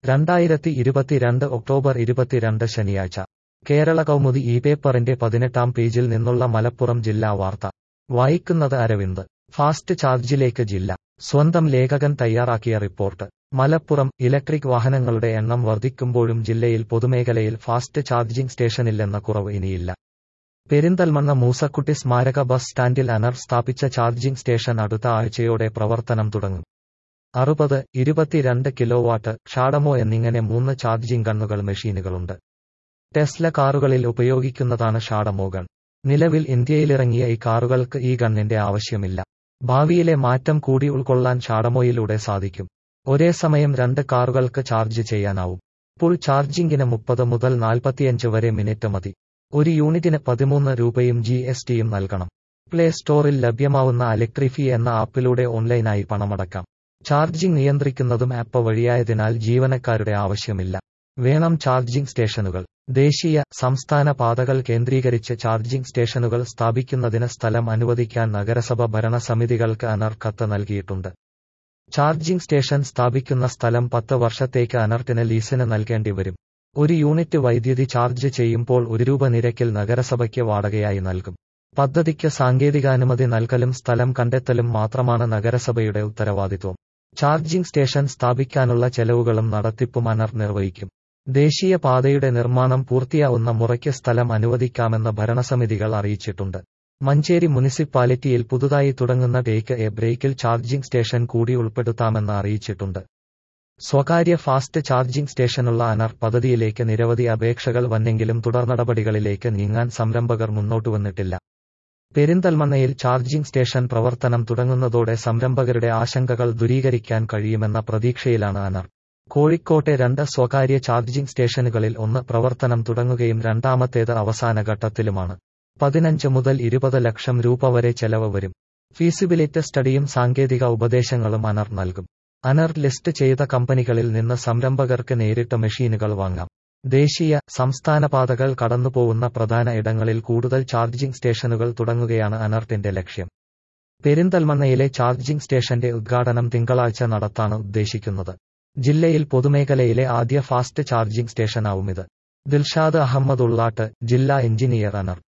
രണ്ടായിരത്തി ഇരുപത്തിരണ്ട് ഒക്ടോബർ ഇരുപത്തിരണ്ട് ശനിയാഴ്ച കേരള കൗമുദി ഈ പേപ്പറിന്റെ പതിനെട്ടാം പേജിൽ നിന്നുള്ള മലപ്പുറം ജില്ലാ വാർത്ത വായിക്കുന്നത് അരവിന്ദ് ഫാസ്റ്റ് ചാർജിലേക്ക് ജില്ല സ്വന്തം ലേഖകൻ തയ്യാറാക്കിയ റിപ്പോർട്ട് മലപ്പുറം ഇലക്ട്രിക് വാഹനങ്ങളുടെ എണ്ണം വർദ്ധിക്കുമ്പോഴും ജില്ലയിൽ പൊതുമേഖലയിൽ ഫാസ്റ്റ് ചാർജിംഗ് സ്റ്റേഷനില്ലെന്ന കുറവ് ഇനിയില്ല പെരിന്തൽമണ്ണ മൂസക്കുട്ടി സ്മാരക ബസ് സ്റ്റാൻഡിൽ അനർ സ്ഥാപിച്ച ചാർജിംഗ് സ്റ്റേഷൻ അടുത്ത ആഴ്ചയോടെ പ്രവർത്തനം തുടങ്ങും അറുപത് ഇരുപത്തിരണ്ട് കിലോവാട്ട് ഷാഡമോ എന്നിങ്ങനെ മൂന്ന് ചാർജിംഗ് ഗണ്ണുകൾ മെഷീനുകളുണ്ട് ടെസ്ല കാറുകളിൽ ഉപയോഗിക്കുന്നതാണ് ഷാഡമോ ഗൺ നിലവിൽ ഇന്ത്യയിലിറങ്ങിയ ഈ കാറുകൾക്ക് ഈ ഗണ്ണിന്റെ ആവശ്യമില്ല ഭാവിയിലെ മാറ്റം കൂടി ഉൾക്കൊള്ളാൻ ഷാഡമോയിലൂടെ സാധിക്കും ഒരേ സമയം രണ്ട് കാറുകൾക്ക് ചാർജ് ചെയ്യാനാവും ഫുൾ ചാർജിംഗിന് മുപ്പത് മുതൽ നാൽപ്പത്തിയഞ്ച് വരെ മിനിറ്റ് മതി ഒരു യൂണിറ്റിന് പതിമൂന്ന് രൂപയും ജി എസ് ടിയും നൽകണം പ്ലേ സ്റ്റോറിൽ ലഭ്യമാവുന്ന ഇലക്ട്രിഫി എന്ന ആപ്പിലൂടെ ഓൺലൈനായി പണമടക്കാം ചാർജിംഗ് നിയന്ത്രിക്കുന്നതും ആപ്പ് വഴിയായതിനാൽ ജീവനക്കാരുടെ ആവശ്യമില്ല വേണം ചാർജിംഗ് സ്റ്റേഷനുകൾ ദേശീയ സംസ്ഥാന പാതകൾ കേന്ദ്രീകരിച്ച് ചാർജിംഗ് സ്റ്റേഷനുകൾ സ്ഥാപിക്കുന്നതിന് സ്ഥലം അനുവദിക്കാൻ നഗരസഭ ഭരണസമിതികൾക്ക് അനർ കത്ത് നൽകിയിട്ടുണ്ട് ചാർജിംഗ് സ്റ്റേഷൻ സ്ഥാപിക്കുന്ന സ്ഥലം പത്ത് വർഷത്തേക്ക് അനർട്ടിന് ലീസിന് നൽകേണ്ടി വരും ഒരു യൂണിറ്റ് വൈദ്യുതി ചാർജ് ചെയ്യുമ്പോൾ ഒരു രൂപ നിരക്കിൽ നഗരസഭയ്ക്ക് വാടകയായി നൽകും പദ്ധതിക്ക് സാങ്കേതികാനുമതി നൽകലും സ്ഥലം കണ്ടെത്തലും മാത്രമാണ് നഗരസഭയുടെ ഉത്തരവാദിത്വം ചാർജിംഗ് സ്റ്റേഷൻ സ്ഥാപിക്കാനുള്ള ചെലവുകളും നടത്തിപ്പും അനർ നിർവഹിക്കും ദേശീയ പാതയുടെ നിർമ്മാണം പൂർത്തിയാവുന്ന മുറയ്ക്ക് സ്ഥലം അനുവദിക്കാമെന്ന് ഭരണസമിതികൾ അറിയിച്ചിട്ടുണ്ട് മഞ്ചേരി മുനിസിപ്പാലിറ്റിയിൽ പുതുതായി തുടങ്ങുന്ന ടേക്ക് എ ബ്രേക്കിൽ ചാർജിംഗ് സ്റ്റേഷൻ കൂടി ഉൾപ്പെടുത്താമെന്ന് അറിയിച്ചിട്ടുണ്ട് സ്വകാര്യ ഫാസ്റ്റ് ചാർജിംഗ് സ്റ്റേഷനുള്ള അനർ പദ്ധതിയിലേക്ക് നിരവധി അപേക്ഷകൾ വന്നെങ്കിലും തുടർനടപടികളിലേക്ക് നീങ്ങാൻ സംരംഭകർ മുന്നോട്ടുവന്നിട്ടില്ല പെരിന്തൽമണ്ണയിൽ ചാർജിംഗ് സ്റ്റേഷൻ പ്രവർത്തനം തുടങ്ങുന്നതോടെ സംരംഭകരുടെ ആശങ്കകൾ ദൂരീകരിക്കാൻ കഴിയുമെന്ന പ്രതീക്ഷയിലാണ് അനർ കോഴിക്കോട്ടെ രണ്ട് സ്വകാര്യ ചാർജിംഗ് സ്റ്റേഷനുകളിൽ ഒന്ന് പ്രവർത്തനം തുടങ്ങുകയും രണ്ടാമത്തേത് അവസാന ഘട്ടത്തിലുമാണ് പതിനഞ്ച് മുതൽ ഇരുപത് ലക്ഷം രൂപ വരെ ചെലവ് വരും ഫീസിബിലിറ്റി സ്റ്റഡിയും സാങ്കേതിക ഉപദേശങ്ങളും അനർ നൽകും അനർ ലിസ്റ്റ് ചെയ്ത കമ്പനികളിൽ നിന്ന് സംരംഭകർക്ക് നേരിട്ട് മെഷീനുകൾ വാങ്ങാം ദേശീയ സംസ്ഥാന പാതകൾ കടന്നുപോകുന്ന പ്രധാന ഇടങ്ങളിൽ കൂടുതൽ ചാർജിംഗ് സ്റ്റേഷനുകൾ തുടങ്ങുകയാണ് അനർട്ടിന്റെ ലക്ഷ്യം പെരിന്തൽമണ്ണയിലെ ചാർജിംഗ് സ്റ്റേഷന്റെ ഉദ്ഘാടനം തിങ്കളാഴ്ച നടത്താണ് ഉദ്ദേശിക്കുന്നത് ജില്ലയിൽ പൊതുമേഖലയിലെ ആദ്യ ഫാസ്റ്റ് ചാർജിംഗ് സ്റ്റേഷനാവും ഇത് ദിൽഷാദ് അഹമ്മദ് ഉള്ളാട്ട് ജില്ലാ എഞ്ചിനീയർ അനർ